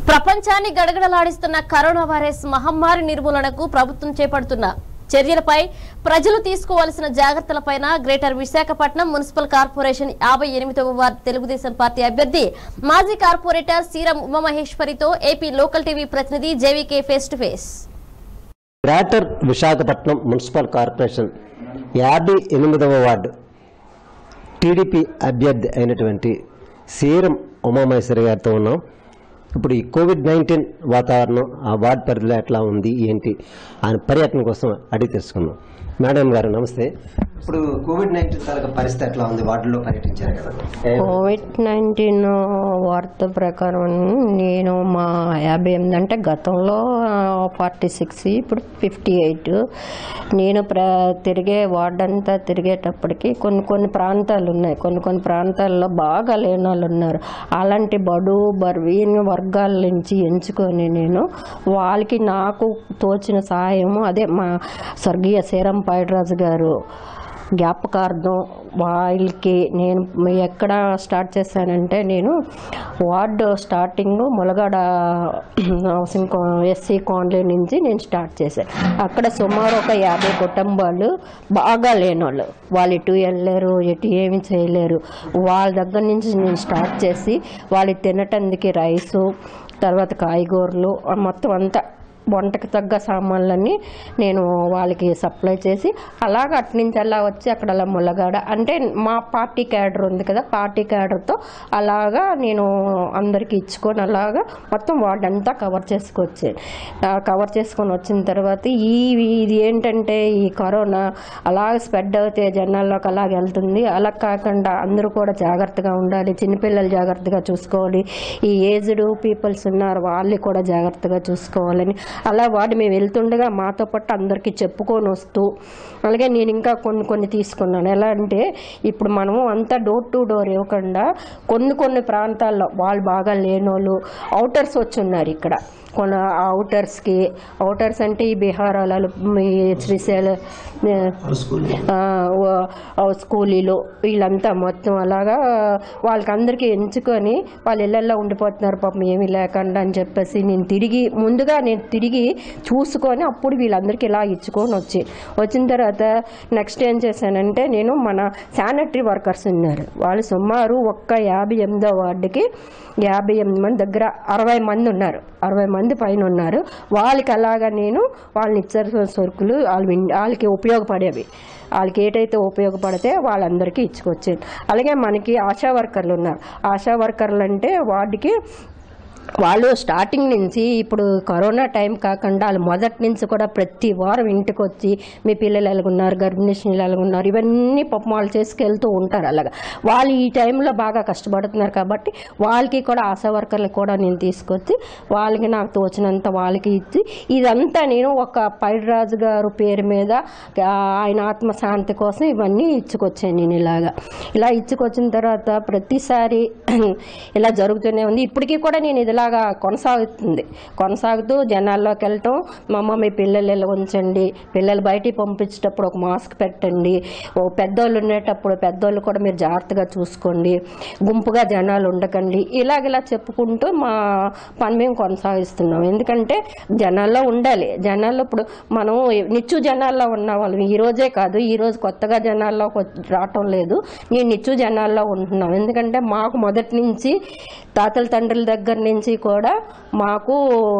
ప్రపంచాన్ని గడగడలాడిస్తున్న corona virus మహమ్మారి నిర్మూలనకు ప్రభుత్వం చేపడుతున్న చర్యలపై ప్రజలు తీసుకోవాల్సిన జాగ్రత్తలపైన గ్రేటర్ విశాఖపట్నం మున్సిపల్ కార్పొరేషన్ యాభై ఎనిమిదవ వార్డు తెలుగుదేశం పార్టీ అభ్యర్థి మాజీ కార్పొరేటర్ సీరం ఉమామహేశ్వరితో ఏపీ లోకల్ టీవీ ప్రతినిధి JVK face to face greater Visakhapatnam municipal corporation యాభై ఎనిమిదవ వార్డు టీడీపీ అభ్యర్థి అయినటువంటి సీరం ఉమామహేశ్వరి గారితో ఉన్నాం ఇప్పుడు ఈ కోవిడ్ నైన్టీన్ వాతావరణం ఆ వార్డు పరిధిలో ఎట్లా ఉంది ఏంటి ఆయన పర్యటన కోసం అడిగి తెలుసుకుందాం మేడం గారు నమస్తే ఇప్పుడు కోవిడ్ నైన్టీన్ తాలూకా పరిస్థితి ఎట్లా ఉంది వార్డులో పర్యటించారు కదా కోవిడ్ నైన్టీన్ వార్త ప్రకారం నేను మా యాభై ఎనిమిది అంటే గతంలో ఫార్టీ సిక్స్ ఇప్పుడు ఫిఫ్టీ ఎయిట్ నేను ప్ర తిరిగే వార్డ్ అంతా తిరిగేటప్పటికి కొన్ని కొన్ని ప్రాంతాలు ఉన్నాయి కొన్ని కొన్ని ప్రాంతాల్లో బాగా లేని వాళ్ళు ఉన్నారు అలాంటి బడు బర్వీన్ వర్గాల నుంచి ఎంచుకొని నేను వాళ్ళకి నాకు తోచిన సహాయము అదే మా స్వర్గీయ సీరం పైడరాజు గారు జ్ఞాపకార్థం వాళ్ళకి నేను ఎక్కడ స్టార్ట్ చేశానంటే నేను ward starting Mulagada housing SC colony నుంచి నేను స్టార్ట్ చేశాను అక్కడ సుమారు ఒక యాభై కుటుంబాలు బాగా లేనోళ్ళు వాళ్ళు ఎటు వెళ్ళలేరు ఎటు ఏమి చేయలేరు వాళ్ళ దగ్గర నుంచి నేను స్టార్ట్ చేసి వాళ్ళకి తినటానికి రైసు తర్వాత కాయగూరలు మొత్తం అంతా వంటకు తగ్గ సామాన్లన్నీ నేను వాళ్ళకి సప్లై చేసి అలాగ అటు నుంచి అలా వచ్చి అక్కడ అలా ముల్లగాడ అంటే మా పార్టీ క్యాడర్ ఉంది కదా పార్టీ క్యాడర్తో అలాగా నేను అందరికి ఇచ్చుకొని అలాగా మొత్తం వార్డంతా కవర్ చేసుకొచ్చి కవర్ చేసుకొని వచ్చిన తర్వాత ఈ ఇది ఏంటంటే ఈ కరోనా అలాగ స్ప్రెడ్ అవుతే జనాల్లోకి అలాగ వెళ్తుంది అలా కాకుండా అందరూ కూడా జాగ్రత్తగా ఉండాలి చిన్నపిల్లలు జాగ్రత్తగా చూసుకోవాలి ఈ ఏజ్డ్ పీపుల్స్ ఉన్నారు వాళ్ళు కూడా జాగ్రత్తగా చూసుకోవాలని అలా వాడు మేము వెళ్తుండగా మాతో పాటు అందరికీ చెప్పుకొని వస్తూ అలాగే నేను ఇంకా కొన్ని కొన్ని తీసుకున్నాను ఎలా అంటే ఇప్పుడు మనము అంతా డోర్ టు డోర్ ఇవ్వకుండా కొన్ని కొన్ని ప్రాంతాల్లో వాళ్ళు బాగా లేనోళ్ళు అవుటర్స్ వచ్చి ఉన్నారు ఇక్కడ కొన్ని అవుటర్స్కి అవుటర్స్ అంటే ఈ బీహార్ వాళ్ళు ఈ శ్రీశైల ఆ, ఆ, స్కూలీలు వీళ్ళంతా మొత్తం అలాగా వాళ్ళకి అందరికీ ఎంచుకొని వాళ్ళ ఇళ్ళల్లో ఉండిపోతున్నారు పాపం ఏమీ లేకుండా అని చెప్పేసి నేను తిరిగి ముందుగా నేను తిరిగి చూసుకొని అప్పుడు వీళ్ళందరికీ ఇలా ఇచ్చుకొని వచ్చి వచ్చిన తర్వాత నెక్స్ట్ ఏం చేశానంటే నేను మన శానిటరీ వర్కర్స్ ఉన్నారు వాళ్ళు సుమారు ఒక్క యాభై ఎనిమిదో వార్డుకి యాభై ఎనిమిది మంది దగ్గర అరవై మంది ఉన్నారు అరవై మంది పైన ఉన్నారు వాళ్ళకి అలాగా నేను వాళ్ళని ఇచ్చారు సరుకులు వాళ్ళు విన్- వాళ్ళకి ఉపయోగపడేవి వాళ్ళకి ఏటైతే ఉపయోగపడితే వాళ్ళందరికీ ఇచ్చుకొచ్చేది అలాగే మనకి ఆశా వర్కర్లు ఉన్నారు ఆశా వర్కర్లు అంటే వాటికి వాళ్ళు స్టార్టింగ్ నుంచి ఇప్పుడు కరోనా టైం కాకుండా వాళ్ళు మొదటి నుంచి కూడా ప్రతి వారం ఇంటికి వచ్చి మీ పిల్లలు ఎలాగున్నారు గర్భిణీలు ఎలాగున్నారు ఇవన్నీ పాపం వాళ్ళు చేసుకెళ్తూ ఉంటారు అలాగా వాళ్ళు ఈ టైంలో బాగా కష్టపడుతున్నారు కాబట్టి వాళ్ళకి కూడా ఆశా వర్కర్లు కూడా నేను తీసుకొచ్చి వాళ్ళకి నాకు తోచినంత వాళ్ళకి ఇచ్చి ఇదంతా నేను ఒక పైడిరాజు గారు పేరు మీద ఆ, ఆయన ఆత్మశాంతి కోసం ఇవన్నీ ఇచ్చుకొచ్చాను నేను ఇలాగా ఇలా ఇచ్చుకొచ్చిన తర్వాత ప్రతిసారి ఇలా జరుగుతూనే ఉంది ఇప్పటికీ కూడా నేను ఇదిలాగా కొనసాగుతుంది కొనసాగుతూ జనాల్లోకి వెళ్ళటం మా అమ్మ మీ పిల్లలు ఇలా ఉంచండి పిల్లలు బయటికి పంపించేటప్పుడు ఒక మాస్క్ పెట్టండి ఓ పెద్దోళ్ళు ఉండేటప్పుడు పెద్దోళ్ళు కూడా మీరు జాగ్రత్తగా చూసుకోండి గుంపుగా జనాలు ఉండకండి ఇలాగ ఇలా చెప్పుకుంటూ మా పని మేము కొనసాగిస్తున్నాం ఎందుకంటే జనాల్లో ఉండాలి జనాల్లో ఇప్పుడు మనం నిత్యు జనాల్లో ఉన్న వాళ్ళం ఈ రోజే కాదు ఈ రోజు కొత్తగా జనాల్లో రావటం లేదు నేను నిత్యు జనాల్లో ఉంటున్నాం ఎందుకంటే మాకు మొదటి నుంచి తాతల తండ్రుల దగ్గర నుంచి కూడా మాకు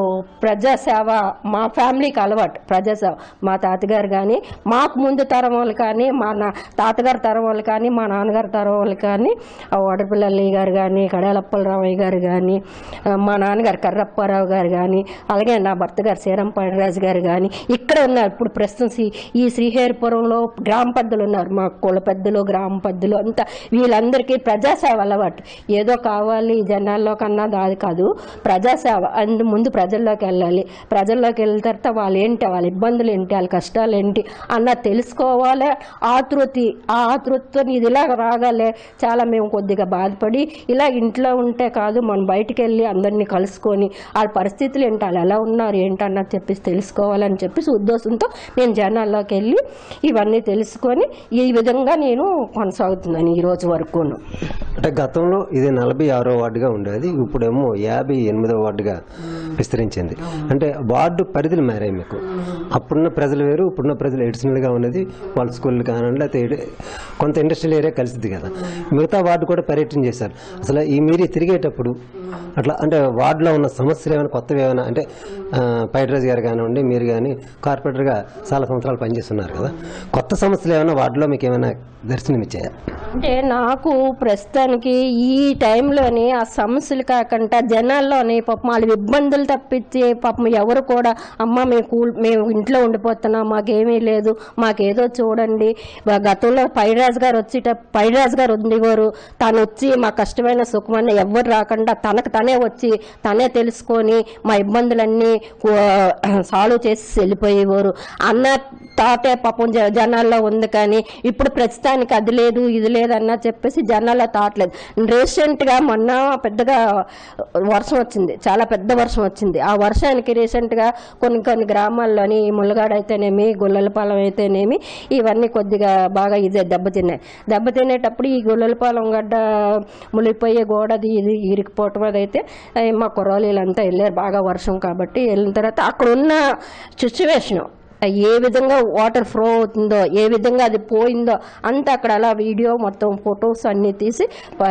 ప్రజాసేవ మా ఫ్యామిలీకి అలవాటు ప్రజాసేవ మా తాతగారు కానీ మాకు ముందు తరం వాళ్ళు కానీ మా నా తాతగారి తరం వాళ్ళు కానీ మా నాన్నగారి తరం వాళ్ళు కానీ ఆ వడపిల్లయ్య గారు కానీ కడాలప్పలరామయ్య గారు కానీ ఆ, మా నాన్నగారు కర్రప్పారావు గారు కానీ అలాగే నా భర్త గారు శ్రీరామ్ పాండరాజు గారు కానీ ఇక్కడ ఉన్నారు ఇప్పుడు ప్రస్తుతం శ్రీ- ఈ శ్రీహరిపురంలో గ్రామ పెద్దలు ఉన్నారు మా కుల పెద్దలు గ్రామ పెద్దలు అంతా వీళ్ళందరికీ ప్రజాసేవ అలవాటు ఏదో కావాలి జనాల్లో కన్నా అది కాదు ప్రజాసేవ అందు ముందు ప్రజల్లోకి వెళ్ళాలి ప్రజల్లోకి వెళ్ళిన తర్వాత వాళ్ళు ఏంటి వాళ్ళ ఇబ్బందులు ఏంటి వాళ్ళ కష్టాలు ఏంటి అన్న తెలుసుకోవాలి ఆతృతి ఆ ఆతృతితో ఇది ఇలా రాగాలే చాలా మేము కొద్దిగా బాధపడి ఇలా ఇంట్లో ఉంటే కాదు మనం బయటికి వెళ్ళి అందరినీ కలుసుకొని వాళ్ళ పరిస్థితులు ఏంటి వాళ్ళు ఎలా ఉన్నారు ఏంటన్నది చెప్పేసి తెలుసుకోవాలని చెప్పేసి ఉద్దేశంతో నేను జనాల్లోకి వెళ్ళి ఇవన్నీ తెలుసుకొని ఈ విధంగా నేను కొనసాగుతున్నాను ఈ రోజు వరకును అంటే గతంలో ఇది నలభై ఆరో వార్డుగా ఉండేది ఇప్పుడేమో యాభై ఎనిమిదవ వార్డుగా విస్తరించింది అంటే వార్డు పరిధులు మారాయి మీకు అప్పుడున్న ప్రజలు వేరు ఇప్పుడున్న ప్రజలు ఎడిషనల్గా ఉన్నది వాళ్ళ స్కూల్ కానివ్వండి లేకపోతే ఎడి- కొంత ఇండస్ట్రియల్ ఏరియా కలిసిద్ది కదా మిగతా వార్డు కూడా పర్యటన చేశారు అసలు ఈ మీరు తిరిగేటప్పుడు అట్లా అంటే వార్డులో ఉన్న సమస్యలు ఏమైనా కొత్తవి ఏమైనా అంటే ఆ, పైడ్రాజ్ గారు కానివ్వండి మీరు కానీ కార్పొరేటర్గా చాలా సంవత్సరాలు పనిచేస్తున్నారు కదా కొత్త సమస్యలు ఏమైనా వార్డులో మీకు ఏమైనా దర్శనమిచ్చాయా అంటే నాకు ప్రస్తుతానికి ఈ టైంలోని ఆ సమస్యలు కాకుండా జనాల్లోని పాపం వాళ్ళ ఇబ్బందులు తప్పించి పాపం ఎవరు కూడా అమ్మ మేము కూల్ మేము ఇంట్లో ఉండిపోతున్నాం మాకేమీ లేదు మాకేదో చూడండి వా- గతంలో పైరాజ్ గారు వచ్చేట పైరాజ్ గారు ఉండేవారు తను వచ్చి మా కష్టమైన సుఖమని ఎవరు రాకుండా తనకు తనే వచ్చి తనే తెలుసుకొని మా ఇబ్బందులన్నీ సాల్వ్ చేసి వెళ్ళిపోయేవారు అన్న తాటే పాపం జ- జనాల్లో ఉంది కానీ ఇప్పుడు ప్రస్తుతానికి అది లేదు ఇది లేదు అన్న చెప్పేసి జనాల్లో తాటలేదు రీసెంట్గా మొన్న పెద్దగా వర్షం వచ్చింది చాలా పెద్ద వర్షం వచ్చింది ఆ వర్షానికి రీసెంట్గా కొన్ని కొన్ని గ్రామాల్లోని ఈ ముల్లగాడ అయితేనేమి గొల్లలపాలెం అయితేనేమి ఇవన్నీ కొద్దిగా బాగా ఇదే దెబ్బతిన్నాయి దెబ్బతినేటప్పుడు ఈ గొల్లలపాలెం గడ్డ మునిగిపోయే గోడది ఇది ఇరికిపోవటం అదైతే ఆ, మా కుర్రోలీలంతా వెళ్ళారు బాగా వర్షం కాబట్టి వెళ్ళిన తర్వాత అక్కడ ఉన్న సిచ్యువేషను ఏ విధంగా వాటర్ ఫ్లో అవుతుందో ఏ విధంగా అది పోయిందో అంతా అక్కడ అలా వీడియో మొత్తం ఫొటోస్ అన్నీ తీసి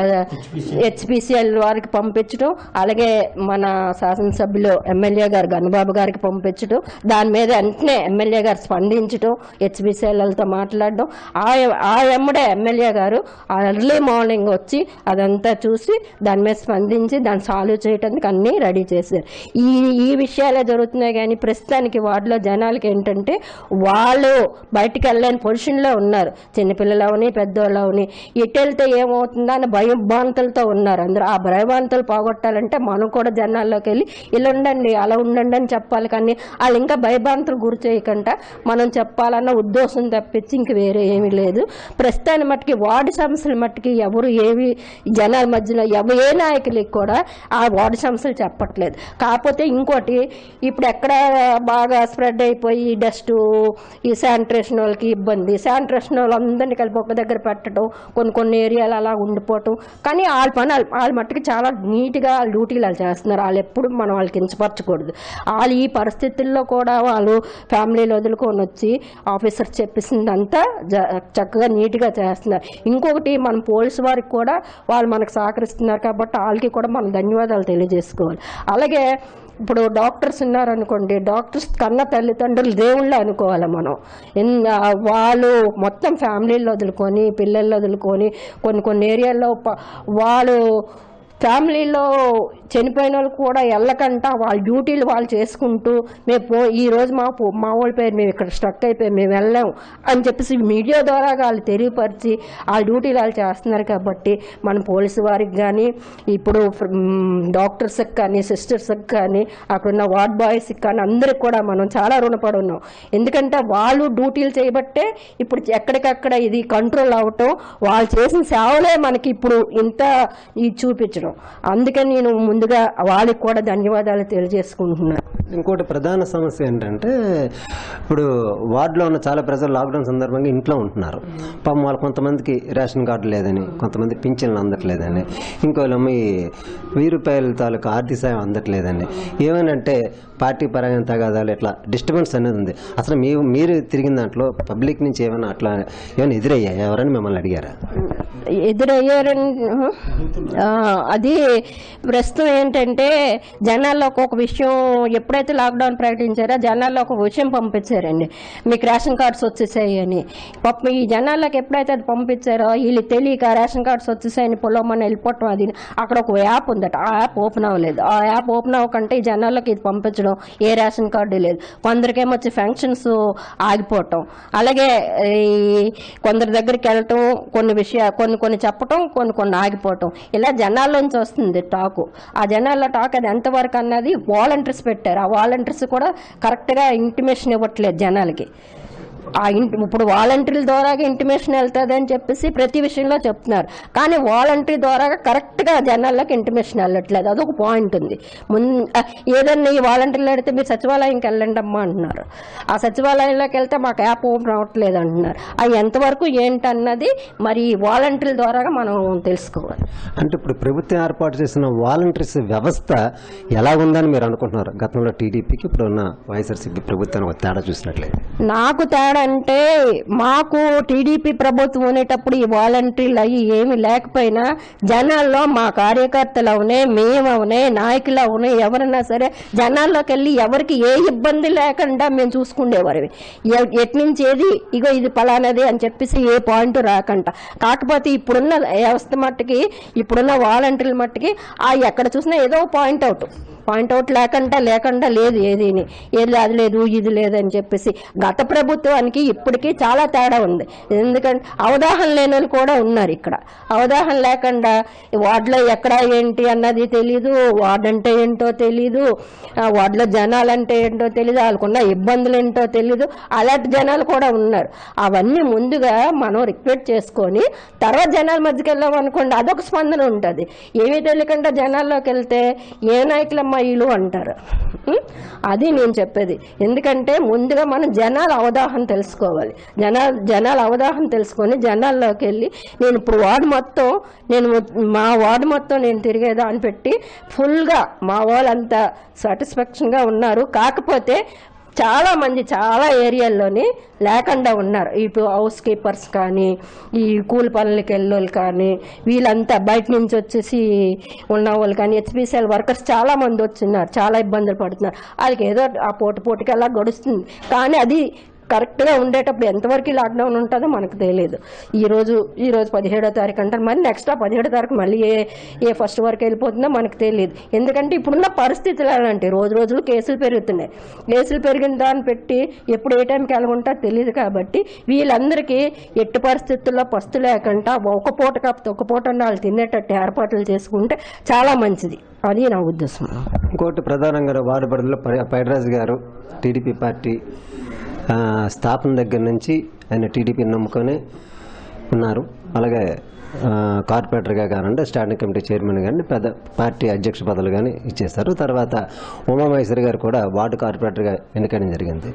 హెచ్పిసిఎల్ వారికి పంపించడం అలాగే మన శాసనసభ్యులు ఎమ్మెల్యే గారు గన్నబాబు గారికి పంపించడం దాని మీద వెంటనే ఎమ్మెల్యే గారు స్పందించడం హెచ్పిసిఎల్తో మాట్లాడడం ఆ ఆ ఎమ్మడే ఎమ్మెల్యే గారు అర్లీ మార్నింగ్ వచ్చి అదంతా చూసి దాని మీద స్పందించి దాన్ని సాల్వ్ చేయడానికి అన్నీ రెడీ చేశారు ఈ ఈ విషయాలే జరుగుతున్నాయి కానీ ప్రస్తుతానికి వార్డులో జనాలకి ఏంటంటే వాళ్ళు బయటికి వెళ్ళలేని పొజిషన్లో ఉన్నారు చిన్నపిల్లలవని పెద్దోళ్ళవని ఎటు వెళ్తే ఏమవుతుందా అని భయభ్రాంతులతో ఉన్నారు అందరూ ఆ భయభ్రాంతులు పోగొట్టాలంటే మనం కూడా జనాల్లోకి వెళ్ళి ఇలా ఉండండి అలా ఉండండి అని చెప్పాలి కానీ వాళ్ళు ఇంకా భయభ్రాంతులు గురి చేయకుండా మనం చెప్పాలన్న ఉద్దేశం తప్పించి ఇంక వేరే ఏమీ లేదు ప్రస్తుతాన్ని మట్టుకి వార్డు సమస్యల మట్టుకి ఎవరు ఏవి జనాల మధ్యలో ఎవ ఏ నాయకులకి కూడా ఆ వార్డు సమస్యలు చెప్పట్లేదు కాకపోతే ఇంకోటి ఇప్పుడు ఎక్కడ బాగా స్ప్రెడ్ అయిపోయి డస్ట్ ఈ శానిటేషన్ వాళ్ళకి ఇబ్బంది శానిటేషన్ వాళ్ళు అందరినీ కలిపి ఒక దగ్గర పెట్టడం కొన్ని కొన్ని ఏరియాలు అలా ఉండిపోవటం కానీ వాళ్ళ పని వాళ్ళ- వాళ్ళ మట్టుకు చాలా నీట్గా వాళ్ళ డ్యూటీలు వాళ్ళు చేస్తున్నారు వాళ్ళు ఎప్పుడు మనం వాళ్ళకి కించపరచకూడదు వాళ్ళు ఈ పరిస్థితుల్లో కూడా వాళ్ళు ఫ్యామిలీలు వదులుకొని వచ్చి ఆఫీసర్ చెప్పేసిందంతా జ- చక్కగా నీట్గా చేస్తున్నారు ఇంకొకటి మన పోలీసు వారికి కూడా వాళ్ళు మనకు సహకరిస్తున్నారు కాబట్టి వాళ్ళకి కూడా మనం ధన్యవాదాలు తెలియజేసుకోవాలి అలాగే ఇప్పుడు డాక్టర్స్ ఉన్నారనుకోండి డాక్టర్స్ కన్న తల్లిదండ్రులు దేవుళ్ళు అనుకోవాలి మనం ఎన్- ఆ వాళ్ళు మొత్తం ఫ్యామిలీలు వదులుకొని పిల్లలు వదులుకొని కొన్ని కొన్ని ఏరియాల్లో ప- వాళ్ళు ఫ్యామిలీలో చనిపోయిన వాళ్ళు కూడా వెళ్ళకంట వాళ్ళ డ్యూటీలు వాళ్ళు చేసుకుంటూ మేము పో ఈ రోజు మా పో- మా వాళ్ళ పేరు మేము ఇక్కడ స్ట్రక్ అయిపోయి మేము వెళ్ళాం అని చెప్పేసి మీడియా ద్వారా వాళ్ళు తెలియపరిచి వాళ్ళ డ్యూటీలు వాళ్ళు చేస్తున్నారు కాబట్టి మన పోలీసు వారికి కానీ ఇప్పుడు డాక్టర్స్కి కానీ సిస్టర్స్కి కానీ అక్కడ ఉన్న వార్డ్ బాయ్స్కి కానీ అందరికి కూడా మనం చాలా రుణపడి ఉన్నాం ఎందుకంటే వాళ్ళు డ్యూటీలు చేయబట్టే ఇప్పుడు ఎక్కడికక్కడ ఇది కంట్రోల్ అవటం వాళ్ళు చేసిన సేవలే మనకి ఇప్పుడు ఇంత ఇది చూపించడం అందుకని నేను ముందుగా వాళ్ళకి కూడా ధన్యవాదాలు తెలియజేసుకుంటున్నాను ఇంకోటి ప్రధాన సమస్య ఏంటంటే ఇప్పుడు వార్డులో ఉన్న చాలా ప్రజలు లాక్డౌన్ సందర్భంగా ఇంట్లో ఉంటున్నారు పాపం వాళ్ళు కొంతమందికి రేషన్ కార్డు లేదని కొంతమంది పింఛన్లు అందట్లేదని ఇంకోళ్ళమ్మ ఈ వెయ్యి రూపాయల తాలూకు ఆర్థిక సాయం అందట్లేదని ఏమనంటే పార్టీ పరంగా తగాదాలు ఇట్లా డిస్టర్బెన్స్ అనేది ఉంది అసలు మీ మీరు తిరిగిన దాంట్లో పబ్లిక్ నుంచి ఏమైనా అట్లా ఏమైనా ఎదురయ్యాయి ఎవరని మిమ్మల్ని అడిగారా ఎదురయ్యారని ఆ, అది ప్రస్తుతం ఏంటంటే జనాల్లోకి ఒక విషయం ఎప్పుడైతే లాక్డౌన్ ప్రకటించారో జనాల్లో ఒక విషయం పంపించారండి మీకు రేషన్ కార్డ్స్ వచ్చేసాయి అని పాపం ఈ జనాల్లోకి ఎప్పుడైతే అది పంపించారో వీళ్ళు తెలియక రేషన్ కార్డ్స్ వచ్చేసాయని పొలమని వెళ్ళిపోవటం అది అక్కడ ఒక యాప్ ఉందట ఆ యాప్ ఓపెన్ అవ్వలేదు ఆ యాప్ ఓపెన్ అవ్వకంటే ఈ జనాల్లోకి ఇది పంపించడం ఏ రేషన్ కార్డు లేదు కొందరికేమో వచ్చి ఫంక్షన్స్ ఆగిపోవటం అలాగే ఈ కొందరి దగ్గరికి వెళ్ళటం కొన్ని విషయాలు కొన్ని కొన్ని చెప్పటం కొన్ని కొన్ని ఆగిపోవటం ఇలా జనాల్లోంచి వస్తుంది టాకు ఆ జనాల్లో టాక్ అది ఎంతవరకు అన్నది వాలంటీర్స్ పెట్టారు ఆ వాలంటీర్స్ కూడా కరెక్ట్గా ఇంటిమేషన్ ఇవ్వట్లేదు జనాలకి ఆ ఇంటి ఇప్పుడు వాలంటీర్ల ద్వారా ఇంటిమేషన్ వెళ్తుంది అని చెప్పేసి ప్రతి విషయంలో చెప్తున్నారు కానీ వాలంటీర్ ద్వారా కరెక్ట్గా జనాల్లోకి ఇంటిమేషన్ వెళ్ళట్లేదు అదొక పాయింట్ ఉంది మున్ ఆ, ఏదన్నా ఈ వాలంటీర్లు అడిగితే మీరు సచివాలయంకి వెళ్ళండి అమ్మా అంటున్నారు ఆ సచివాలయంలోకి వెళ్తే మాకు యాప్ ఓపెన్ అవ్వట్లేదు అంటున్నారు అది ఎంతవరకు ఏంటన్నది మరి ఈ వాలంటీర్ల ద్వారా మనం తెలుసుకోవాలి అంటే ఇప్పుడు ప్రభుత్వం ఏర్పాటు చేసిన వాలంటీర్స్ వ్యవస్థ ఎలా ఉందని మీరు అనుకుంటున్నారు గతంలో టీడీపీకి ఇప్పుడు ఉన్న వైఎస్ఆర్సీపీ ప్రభుత్వానికి ఒక తేడా చూసినట్లయితే నాకు తేడా అంటే మాకు టీడీపీ ప్రభుత్వం ఉండేటప్పుడు ఈ వాలంటీర్లు అయ్యి ఏమి లేకపోయినా జనాల్లో మా కార్యకర్తలు అవునే మేము అవునే నాయకులు అవునే ఎవరైనా సరే జనాల్లోకి వెళ్ళి ఎవరికి ఏ ఇబ్బంది లేకుండా మేము చూసుకునేవారు ఎటు నుంచి ఏది ఇగో ఇది పలానది అని చెప్పేసి ఏ పాయింట్ రాకుండా కాకపోతే ఇప్పుడున్న వ్యవస్థ మట్టుకి ఇప్పుడున్న వాలంటీర్ల మట్టుకి ఆ ఎక్కడ చూసినా ఏదో పాయింట్ అవుట్ పాయింట్ అవుట్ లేకుండా లేకుండా లేదు ఏదీని ఏది అది లేదు ఇది లేదు అని చెప్పేసి గత ప్రభుత్వానికి ఇప్పటికీ చాలా తేడా ఉంది ఎందుకంటే అవగాహన లేని వాళ్ళు కూడా ఉన్నారు ఇక్కడ అవగాహన లేకుండా ఈ వార్డులో ఎక్కడ ఏంటి అన్నది తెలీదు వార్డు అంటే ఏంటో తెలీదు ఆ వార్డులో జనాలు అంటే ఏంటో తెలీదు వాళ్ళకున్న ఇబ్బందులు ఏంటో తెలీదు అలాంటి జనాలు కూడా ఉన్నారు అవన్నీ ముందుగా మనం రిక్వెస్ట్ చేసుకొని తర్వాత జనాల మధ్యకి వెళ్ళాం అనుకోండి అదొక స్పందన ఉంటుంది ఏమీ తెలియకుండా జనాల్లోకి వెళ్తే ఏ నాయకులమ్మ వీళ్ళు అంటారు ఉం? అది నేను చెప్పేది ఎందుకంటే ముందుగా మనం జనాల అవగాహన తెలుసుకోవాలి జనాల జనాల అవగాహన తెలుసుకొని జనాల్లోకి వెళ్ళి నేను ఇప్పుడు వార్డు మొత్తం నేను మా వార్డు మొత్తం నేను తిరిగేదాన్ని పెట్టి ఫుల్గా మా వాళ్ళంతా సాటిస్ఫాక్షన్గా ఉన్నారు కాకపోతే చాలా మంది చాలా ఏరియాల్లోని లేకుండా ఉన్నారు ఇప్పుడు హౌస్ కీపర్స్ కానీ ఈ కూలి పనులకి వెళ్ళోళ్ళు కానీ వీళ్ళంతా బయట నుంచి వచ్చేసి ఉన్న వాళ్ళు కానీ హెచ్పిసిఎల్ వర్కర్స్ చాలా మంది వచ్చిన్నారు చాలా ఇబ్బందులు పడుతున్నారు వాళ్ళకి ఏదో ఆ పోటీ పోటీకి అలా గడుస్తుంది కానీ అది కరెక్ట్గా ఉండేటప్పుడు ఎంతవరకు లాక్డౌన్ ఉంటుందో మనకు తెలియదు ఈరోజు ఈరోజు పదిహేడో తారీఖు అంటారు మరి నెక్స్ట్ ఆ పదిహేడో తారీఖు మళ్ళీ ఏ ఏ ఫస్ట్ వరకు వెళ్ళిపోతుందో మనకు తెలియదు ఎందుకంటే ఇప్పుడున్న పరిస్థితులు అలాంటి రోజు రోజులు కేసులు పెరుగుతున్నాయి కేసులు పెరిగిన దాన్ని పెట్టి ఎప్పుడు ఏ టైంకి వెళ్ళకుంటారో తెలియదు కాబట్టి వీళ్ళందరికీ ఎట్టి పరిస్థితుల్లో పస్తు లేకుండా ఒక పూట కాకపోతే ఒక పూట వాళ్ళు తినేటట్టు ఏర్పాట్లు చేసుకుంటే చాలా మంచిది అది నా ఉద్దేశం ఇంకోటి ప్రధానంగా వార్డు పరిధిలో పై- పైడిరాజు గారు టీడీపీ పార్టీ ఆ, స్థాపన దగ్గర నుంచి ఆయన టీడీపీని నమ్ముకొని ఉన్నారు అలాగే ఆ, కార్పొరేటర్గా కానివ్వండి స్టాండింగ్ కమిటీ చైర్మన్ కానీ పెద్ద పార్టీ అధ్యక్ష పదవులు కానీ ఇచ్చేశారు తర్వాత ఉమామహేశ్వరి గారు కూడా వార్డు కార్పొరేటర్గా ఎన్నికడం జరిగింది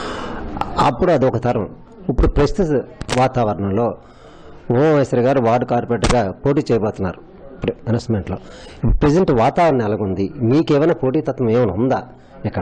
అప్పుడు అదొక తరం ఇప్పుడు ప్రస్తుత వాతావరణంలో ఉమామహేశ్వరి గారు వార్డు కార్పొరేటర్గా పోటీ చేయబోతున్నారు అనౌన్స్మెంట్లో ప్రజెంట్ వాతావరణం ఎలాగుంది మీకేమైనా పోటీతత్వం ఏమైనా ఉందా ఇక్కడ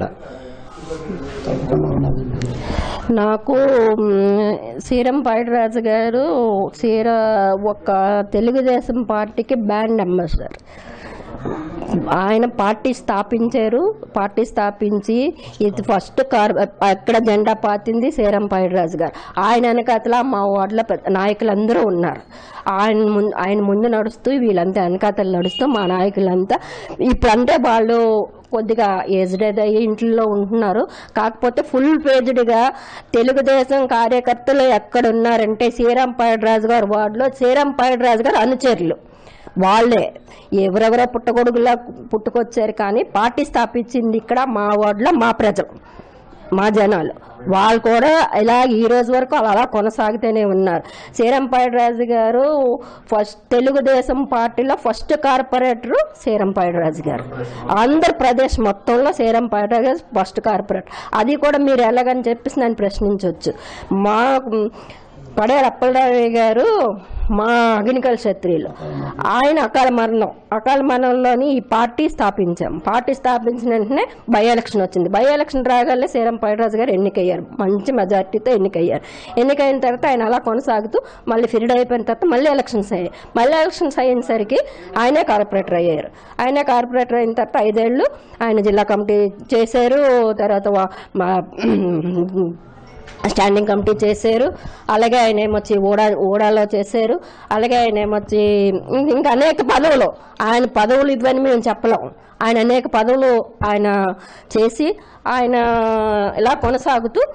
నాకు మ్, సీరం పాయిడరాజు గారు సీర ఒక తెలుగుదేశం పార్టీకి బ్యాండ్ అంబాసిడర్ ఆయన పార్టీ స్థాపించారు పార్టీ స్థాపించి ఇది ఫస్ట్ కార్ ఎక్కడ జెండా పాతింది సీరం పాయిడరాజు గారు ఆయన వెనకాతల మా వార్డులో పెద్ద నాయకులందరూ ఉన్నారు ఆయన ముందు ఆయన ముందు నడుస్తూ వీళ్ళంతా వెనకాతలు నడుస్తూ మా నాయకులంతా ఇప్పుడంటే వాళ్ళు కొద్దిగా ఏజ్డ్ అయ్యి ఇంట్లో ఉంటున్నారు కాకపోతే ఫుల్ పేజ్డ్గా తెలుగుదేశం కార్యకర్తలు ఎక్కడ ఉన్నారంటే శ్రీరామ్ రాజు గారు వార్డులో శ్రీరామ్ రాజు గారు అనుచరులు వాళ్ళే ఎవరెవరో పుట్టగొడుగులా పుట్టుకొచ్చారు కానీ పార్టీ స్థాపించింది ఇక్కడ మా వార్డులో మా ప్రజలు మా జనాలు వాళ్ళు కూడా ఇలా ఈ రోజు వరకు అలా అలా కొనసాగుతూనే ఉన్నారు సీరంపాయుడు రాజు గారు ఫస్ట్ తెలుగుదేశం పార్టీలో ఫస్ట్ కార్పొరేటర్ సీరంపాయుడు రాజు గారు ఆంధ్రప్రదేశ్ మొత్తంలో సీరంపాయుడు రాజు గారు ఫస్ట్ కార్పొరేటర్ అది కూడా మీరు ఎలాగని చెప్పేసి నన్ను ప్రశ్నించవచ్చు మా పడే అప్పలరావు గారు మా అగ్నికల్ క్షత్రియులు ఆయన అకాల మరణం అకాల మరణంలోని ఈ పార్టీ స్థాపించాం పార్టీ స్థాపించిన వెంటనే బై ఎలక్షన్ వచ్చింది బై ఎలక్షన్ రాగానే శ్రీరామ్ పైడరాజు గారు ఎన్నికయ్యారు మంచి మెజార్టీతో ఎన్నికయ్యారు ఎన్నికైన తర్వాత ఆయన అలా కొనసాగుతూ మళ్ళీ ఫిరిడ్ అయిపోయిన తర్వాత మళ్ళీ ఎలక్షన్స్ అయ్యాయి మళ్ళీ ఎలక్షన్స్ అయ్యేసరికి ఆయనే కార్పొరేటర్ అయ్యారు ఆయనే కార్పొరేటర్ అయిన తర్వాత ఐదేళ్ళు ఆయన జిల్లా కమిటీ చేశారు తర్వాత వా- మా స్టాండింగ్ కమిటీ చేశారు అలాగే ఆయన ఏమొచ్చి ఓడా ఓడాలో చేశారు అలాగే ఆయన ఏమొచ్చి ఇంకా అనేక పదవులు ఆయన పదవులు ఇవన్నీ మేము చెప్పలేం ఆయన అనేక పదవులు ఆయన చేసి ఆయన ఇలా కొనసాగుతూ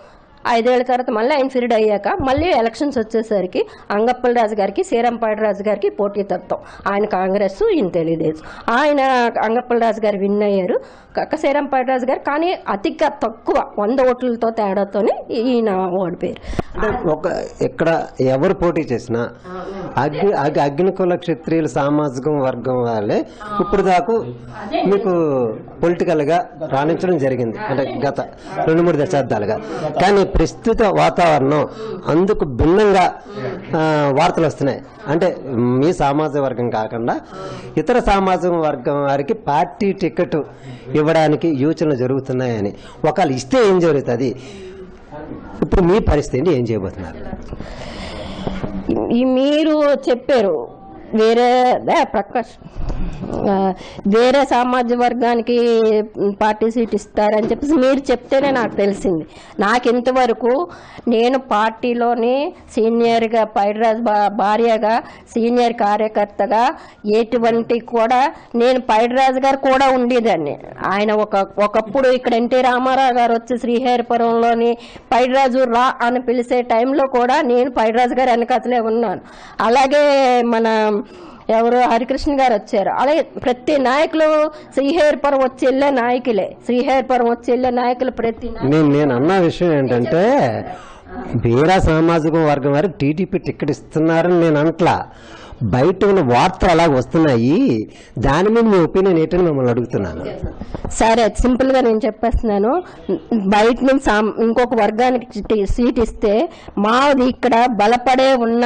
ఐదేళ్ల తర్వాత మళ్ళీ ఆయన ఫిరిడ్ అయ్యాక మళ్ళీ ఎలక్షన్స్ వచ్చేసరికి అంగప్పల రాజు గారికి శ్రీరంపాటి రాజు గారికి పోటీ తత్వం ఆయన కాంగ్రెస్ ఈయన తెలుగుదేశం ఆయన అంగప్పల రాజు గారు విన్ అయ్యారు కక్క శ్రీరంపాటి రాజు గారు కానీ అతిగా తక్కువ వంద ఓట్లతో తేడాతోనే ఈయన ఓడిపోయారు అంటే ఒక ఇక్కడ ఎవరు పోటీ చేసినా అగ్ని అగ్- అగ్నికుల క్షత్రియుల సామాజిక వర్గం వాళ్ళే ఇప్పుడు దాకా మీకు పొలిటికల్ గా రాణించడం జరిగింది అంటే గత రెండు మూడు దశాబ్దాలుగా కానీ ప్రస్తుత వాతావరణం అందుకు భిన్నంగా ఆ, వార్తలు వస్తున్నాయి అంటే మీ సామాజిక వర్గం కాకుండా ఇతర సామాజిక వర్గం వారికి పార్టీ టికెట్ ఇవ్వడానికి యోచనలు జరుగుతున్నాయని ఒకవేళ ఇస్తే ఏం జరుగుతుంది ఇప్పుడు మీ పరిస్థితి ఏంటి ఏం చేయబోతున్నారు ఈ మీరు చెప్పారు వేరే దే, ప్రకాష్ ఆ, వేరే సామాజిక వర్గానికి పార్టీ సీట్ ఇస్తారని చెప్పేసి మీరు చెప్తేనే నాకు తెలిసింది నాకు ఇంతవరకు నేను పార్టీలోని సీనియర్గా పైడిరాజు భా- భార్యగా సీనియర్ కార్యకర్తగా ఎటువంటి కూడా నేను పైడిరాజు గారు కూడా ఉండేదాన్ని ఆయన ఒక ఒకప్పుడు ఇక్కడ ఎన్టీ రామారావు గారు వచ్చి శ్రీహరిపురంలోని పైడిరాజు రా అని పిలిచే టైంలో కూడా నేను పైడిరాజు గారు వెనకతలే ఉన్నాను అలాగే మన ఎవరు హరికృష్ణ గారు వచ్చారు అలాగే ప్రతి నాయకులు శ్రీహరిపురం వచ్చి వెళ్ళే నాయకులే శ్రీహరిపురం వచ్చి వెళ్ళే నాయకులు ప్రతి నాయకులు నేను నేను అన్న విషయం ఏంటంటే వేరే సామాజిక వర్గం వారికి టీడీపీ టికెట్ ఇస్తున్నారని నేను అంట్లా బయట ఉన్న వార్తలు అలాగ వస్తున్నాయి దాని మీద మీ ఒపీనియన్ ఏంటని మిమ్మల్ని అడుగుతున్నాను సరే సింపుల్ గా నేను చెప్పేస్తున్నాను బయట నుంచి సామ్- ఇంకొక వర్గానికి టి- సీట్ ఇస్తే మాది ఇక్కడ బలపడే ఉన్న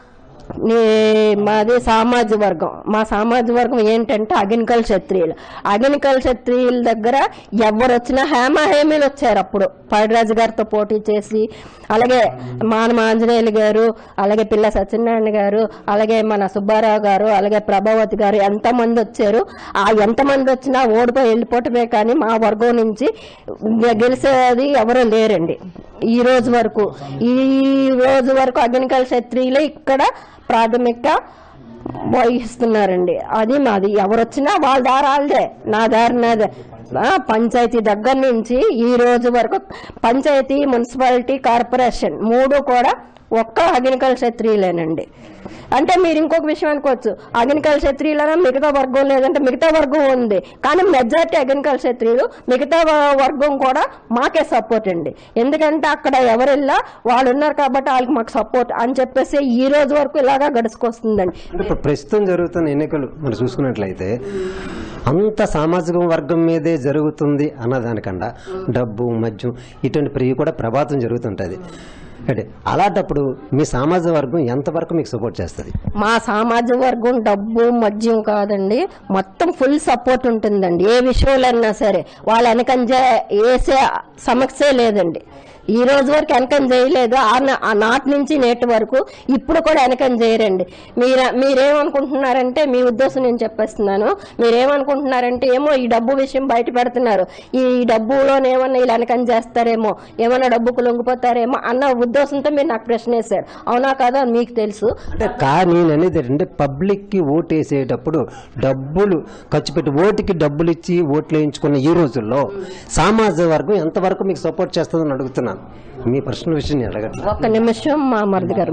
నీ- మాది సామాజిక వర్గం మా సామాజిక వర్గం ఏంటంటే అగ్నికల్ క్షత్రియులు అగ్నికల్ క్షత్రియుల దగ్గర ఎవరు వచ్చినా హేమ హేమీలు వచ్చారు అప్పుడు పైడిరాజు గారితో పోటీ చేసి అలాగే మానవ ఆంజనేయులు గారు అలాగే పిల్ల సత్యనారాయణ గారు అలాగే మన సుబ్బారావు గారు అలాగే ప్రభావతి గారు ఎంతమంది వచ్చారు ఆ ఎంతమంది వచ్చినా ఓడిపోయి వెళ్ళిపోవటమే కానీ మా వర్గం నుంచి గెలిచేది ఎవరు లేరండి ఈ రోజు వరకు ఈ రోజు వరకు అగ్నికల్ క్షత్రియులే ఇక్కడ ప్రాథమిక వహిస్తున్నారండి అది మాది ఎవరు వచ్చినా వాళ్ళ దారాలదే నా దారి నాదే ఆ, పంచాయతీ దగ్గర నుంచి ఈ రోజు వరకు పంచాయతీ మున్సిపాలిటీ కార్పొరేషన్ మూడు కూడా ఒక్క అగ్నికల్ క్షత్రియులేనండి అంటే మీరు ఇంకొక విషయం అనుకోవచ్చు అగ్నికల్ క్షత్రియులన మిగతా వర్గం లేదంటే మిగతా వర్గం ఉంది కానీ మెజారిటీ అగ్నికల్ క్షత్రియులు మిగతా వ- వర్గం కూడా మాకే సపోర్ట్ అండి ఎందుకంటే అక్కడ ఎవరెళ్ళా వాళ్ళు ఉన్నారు కాబట్టి వాళ్ళకి మాకు సపోర్ట్ అని చెప్పేసి ఈ రోజు వరకు ఇలాగా గడుచుకొస్తుందండి అంటే ఇప్పుడు ప్రస్తుతం జరుగుతున్న ఎన్నికలు మనం చూసుకున్నట్లయితే అంత సామాజిక వర్గం మీదే జరుగుతుంది అన్నదానికన్నా డబ్బు మద్యం ఇటువంటి ప్రియ కూడా ప్రభాతం జరుగుతుంటుంది అంటే అలాంటప్పుడు మీ సామాజిక వర్గం ఎంతవరకు మీకు సపోర్ట్ చేస్తుంది మా సామాజిక వర్గం డబ్బు మద్యం కాదండి మొత్తం ఫుల్ సపోర్ట్ ఉంటుందండి ఏ విషయంలో సరే వాళ్ళ వెనకంజ వేసే సమస్యే లేదండి ఈ రోజు వరకు వెనకం చేయలేదు ఆ నా- ఆ నాటి నుంచి నేటి వరకు ఇప్పుడు కూడా వెనకం చేయరండి మీరు మీరేమనుకుంటున్నారంటే మీ ఉద్దేశం నేను చెప్పేస్తున్నాను మీరేమనుకుంటున్నారంటే ఏమో ఈ డబ్బు విషయం బయట పెడుతున్నారు ఈ డబ్బులోనే ఏమన్నా వీళ్ళు వెనకం చేస్తారేమో ఏమన్నా డబ్బుకు లొంగిపోతారేమో అన్న ఉద్దేశంతో మీరు నాకు ప్రశ్న వేశారు అవునా కాదా అని మీకు తెలుసు అంటే కానీ నేను అనేది ఏంటంటే పబ్లిక్కి ఓటు వేసేటప్పుడు డబ్బులు ఖర్చు పెట్టి ఓటుకి డబ్బులు ఇచ్చి ఓట్లు వేయించుకున్న ఈ రోజుల్లో సామాజిక వర్గం ఎంతవరకు మీకు సపోర్ట్ చేస్తుందని అడుగుతున్నాను మీ ప్రశ్న విషయం నేను అడగట్లేదు ఒక్క నిమిషం మా మరిది గారు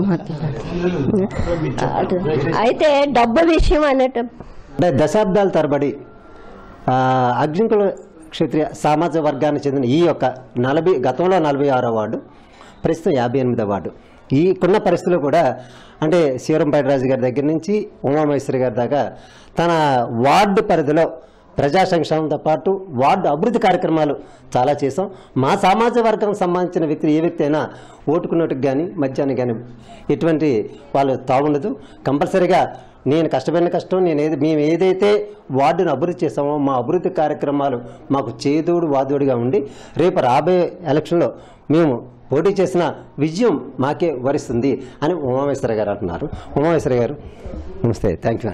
మాట్లాడారు అయితే డబ్బు విషయం అనేట అంటే దశాబ్దాల తరబడి ఆ, అగ్నికుల క్షత్రియ సామాజిక వర్గానికి చెందిన ఈ యొక్క నలభై గతంలో నలభై ఆరో వార్డు ప్రస్తుతం యాభై ఎనిమిదో వార్డు ఈ ఇప్పుడున్న పరిస్థితుల్లో కూడా అంటే శివరంపేట రాజు గారి దగ్గర నుంచి ఉమామహేశ్వరి గారి దాకా తన వార్డు పరిధిలో ప్రజా సంక్షేమంతో పాటు వార్డు అభివృద్ధి కార్యక్రమాలు చాలా చేసాం మా సామాజిక వర్గానికి సంబంధించిన వ్యక్తి ఏ వ్యక్తి అయినా ఓటుకున్నట్టుకు కానీ మధ్యాహ్నం కానీ ఎటువంటి వాళ్ళు తాగుండదు కంపల్సరీగా నేను కష్టపడిన కష్టం నేను ఏది మేము ఏదైతే వార్డును అభివృద్ధి చేసామో మా అభివృద్ధి కార్యక్రమాలు మాకు చేదోడు వాదోడుగా ఉండి రేపు రాబోయే ఎలక్షన్లో మేము పోటీ చేసిన విజయం మాకే వరిస్తుంది అని ఉమామేశ్వర గారు అంటున్నారు ఉమామేశ్వర గారు నమస్తే థ్యాంక్ యూ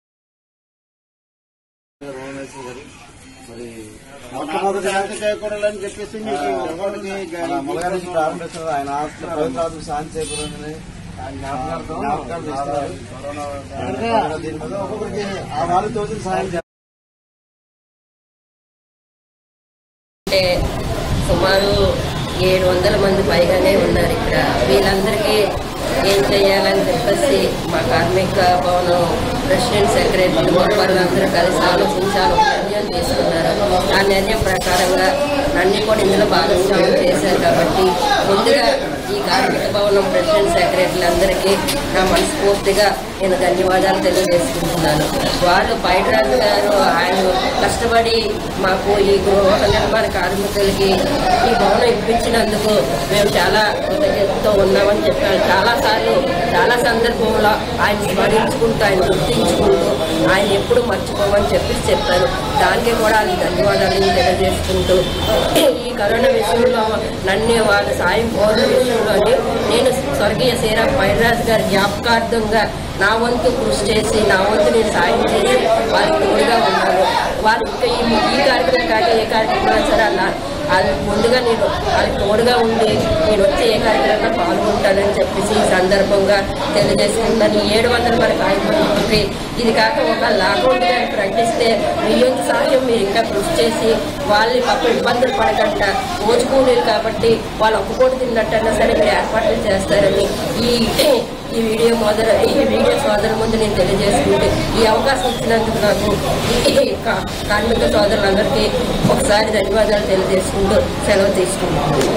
మొట్టమొదటి చేయకూడదని చెప్పేసి మీకు ఎవరికి మొదటి నుంచి ప్రారంభిస్తున్నారు ఆయన ఆత్మ పవిత్రాత్మ శాంతి చేకూరని జ్ఞాపకాలు ఇస్తున్నారు. కరోనా దీని మీద ఒక్కొక్కరికి ఆ వాళ్ళు తోచిన సాయం చేస్తారు. అంటే సుమారు ఏడు వందల మంది పైగానే ఉన్నారు ఇక్కడ వీళ్ళందరికీ ఏం చేయాలని చెప్పేసి మా కార్మిక భవనం ప్రెసిడెంట్ సెక్రటరీ వాళ్ళందరూ కలిసి ఆలోచించాలి ఒక నిర్ణయం తీసుకున్నారు ఆ నిర్ణయం ప్రకారంగా అన్ని కూడా ఇందులో భాగస్వామ్యం చేశారు కాబట్టి ముందుగా ఈ కార్మిక భవనం ప్రెసిడెంట్ సెక్రటరీలు అందరికీ నా మనస్ఫూర్తిగా నేను ధన్యవాదాలు తెలియజేసుకుంటున్నాను వాళ్ళు పైడరాజు గారు ఆయన కష్టపడి మాకు ఈ గృహ నిర్మాణ కార్మికులకి ఈ భవనం ఇప్పించినందుకు మేము చాలా కృతజ్ఞతతో ఉన్నామని చెప్పారు చాలాసార్లు చాలా సందర్భంలో ఆయన స్మరించుకుంటూ ఆయన గుర్తించుకుంటూ ఆయన ఎప్పుడు మర్చిపోమని చెప్పి చెప్పారు దానికి కూడా వాళ్ళకి ధన్యవాదాలు తెలియజేసుకుంటూ ఈ కరోనా విషయంలో నన్ను వాళ్ళ సాయం కోరిన విషయంలోని నేను స్వర్గీయ శ్రీరామ్ పైరాజ్ గారి జ్ఞాపకార్థంగా నా వంతు కృషి చేసి నా వంతు నేను సాయం చేసి వాళ్ళకి తోడుగా ఉన్నాను వాళ్ళు ఇంకా ఈ ఈ కార్యక్రమం కాక ఏ కార్యక్రమం సరే అలా అది ముందుగా నేను వాళ్ళకి తోడుగా ఉండి నేను వచ్చే ఏ కార్యక్రమంలో పాల్గొంటానని చెప్పేసి ఈ సందర్భంగా తెలియజేసుకుంటాను ఈ ఏడు వందల వరకు అయిపోయింది ఇది కాక ఒక లాకౌట్ గాని ప్రకటిస్తే మీ యొక్క సహాయం మీరు ఇంకా కృషి చేసి వాళ్ళని పాప ఇబ్బందులు పడకుండా రోజు కూలీలు కాబట్టి వాళ్ళు ఒక్క పూట తిన్నట్టన్నా సరే మీరు ఏర్పాట్లు చేస్తారని ఈ ఈ వీడియో మొదలు ఈ వీడియో సోదరుల ముందు నేను తెలియజేసుకుంటే ఈ అవకాశం ఇచ్చినందుకు నాకు ఈ కా- కార్మిక సోదరులందరికీ ఒకసారి ధన్యవాదాలు తెలియజేసుకుంటూ సెలవు తీసుకుంటున్నాను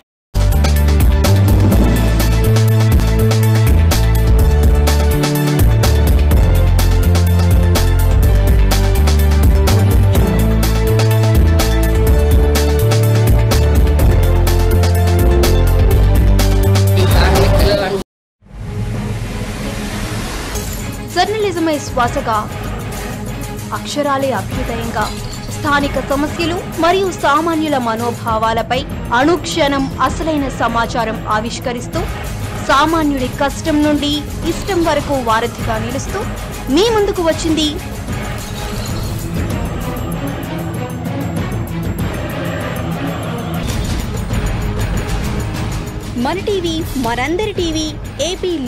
ఈ కార్మికులు అంటే జర్నలిజమే శ్వాసగా అక్షరాలే అభ్యుదయంగా స్థానిక సమస్యలు మరియు సామాన్యుల మనోభావాలపై అనుక్షణం అసలైన సమాచారం ఆవిష్కరిస్తూ సామాన్యుడి కష్టం నుండి ఇష్టం వరకు వారధిగా నిలుస్తూ మీ ముందుకు వచ్చింది మన టీవీ మనందరి టీవీ ఏపీ